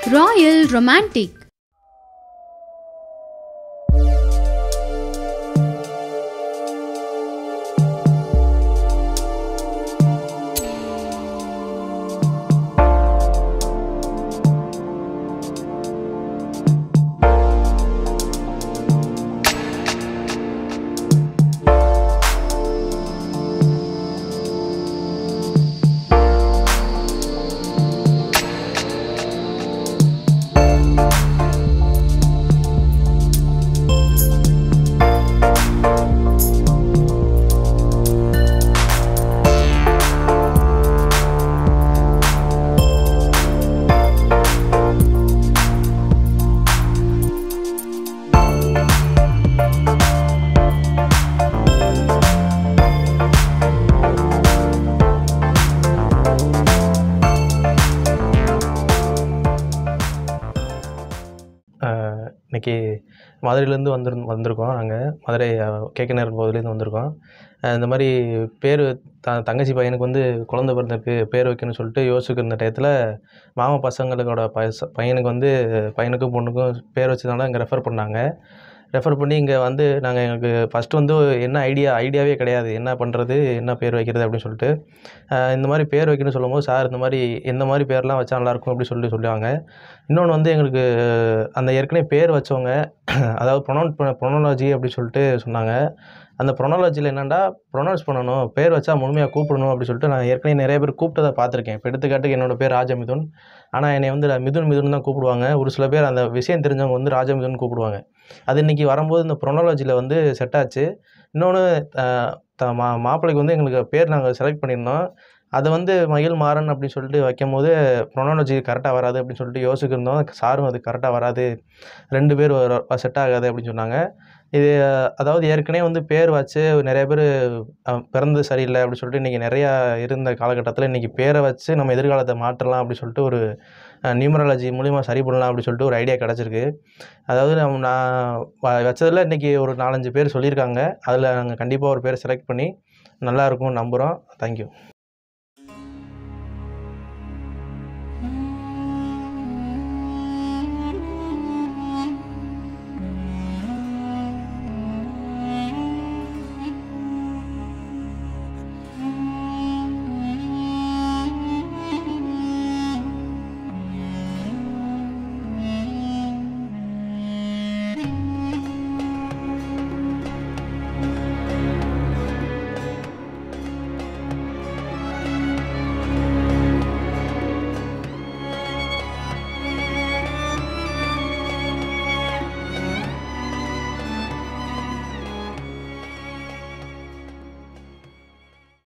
Royal Romantic இன்னைக்கு மதுரையிலேருந்து வந்துருந் வந்திருக்கோம் நாங்கள் மதுரை கேகேநகர் பகுதியிலேருந்து வந்திருக்கோம் இந்த மாதிரி பேர் த தங்கச்சி பையனுக்கு வந்து குழந்த பிறந்திருக்கு பேர் வைக்கணும்னு சொல்லிட்டு யோசிச்சுட்டு இருந்த டயத்தில் மாமா பசங்களோட பச பையனுக்கு வந்து பையனுக்கும் பொண்ணுக்கும் பேர் வச்சதுனால இங்கே ரெஃபர் பண்ணாங்க ரெஃபர் பண்ணி இங்கே வந்து நாங்கள் எங்களுக்கு ஃபஸ்ட்டு வந்து என்ன ஐடியா ஐடியாவே கிடையாது என்ன பண்ணுறது என்ன பேர் வைக்கிறது அப்படின்னு சொல்லிட்டு அஹ் இந்த மாதிரி பேர் வைக்கணும்னு சொல்லும்போது சார் இந்த மாதிரி எந்த மாதிரி பேர்லாம் வச்சா நல்லாயிருக்கும் அப்படின்னு சொல்லிட்டு சொல்லுவாங்க இன்னொன்று வந்து எங்களுக்கு அந்த ஏற்கனவே பேர் வச்சவங்க அதாவது ப்ரொனவுன் ப்ரொனோலாஜி அப்படின்னு சொல்லிட்டு சொன்னாங்க அந்த ப்ரொனோலாஜியில் என்னென்னா ப்ரொனவுன்ஸ் பண்ணணும் பேர் வச்சா முழுமையாக கூப்பிடணும் அப்படின்னு சொல்லிட்டு நான் ஏற்கனவே நிறைய பேர் கூப்பிட்டதை பார்த்துருக்கேன் இப்போ எடுத்துக்காட்டுக்கு என்னோட பேர் ராஜமிதுன் ஆனால் என்னை வந்து மிதுன் மிதுன் தான் கூப்பிடுவாங்க ஒரு சில பேர் அந்த விஷயம் தெரிஞ்சவங்க வந்து ராஜமிதுன் கூப்பிடுவாங்க அது இன்றைக்கி வரும்போது இந்த ப்ரொனோலாஜியில் வந்து செட் ஆச்சு இன்னொன்று த மா மாப்பிள்ளைக்கு வந்து எங்களுக்கு பேர் நாங்கள் செலக்ட் பண்ணியிருந்தோம் அதை வந்து மயில் மாறன் அப்படின்னு சொல்லிட்டு வைக்கும் போது ப்ரொனாலஜி கரெக்டாக வராது அப்படின்னு சொல்லிட்டு யோசிச்சிருந்தோம் சாரும் அது கரெக்டாக வராது ரெண்டு பேர் செட் ஆகாது அப்படின்னு சொன்னாங்க இது அதாவது ஏற்கனவே வந்து பேர் வச்சு நிறைய பேர் பிறந்தது சரியில்லை அப்படின்னு சொல்லிட்டு இன்றைக்கி நிறையா இருந்த காலகட்டத்தில் இன்றைக்கி பேரை வச்சு நம்ம எதிர்காலத்தை மாற்றலாம் அப்படின்னு சொல்லிட்டு ஒரு நியூமராலஜி மூலிமா சரி பண்ணலாம் அப்படின்னு சொல்லிட்டு ஒரு ஐடியா கிடச்சிருக்கு அதாவது நம்ம நான் வ- வச்சதில் இன்றைக்கி ஒரு நாலஞ்சு பேர் சொல்லியிருக்காங்க அதில் நாங்கள் கண்டிப்பாக ஒரு பேரை செலக்ட் பண்ணி நல்லா இருக்கும்னு நம்புகிறோம் தேங்க்யூ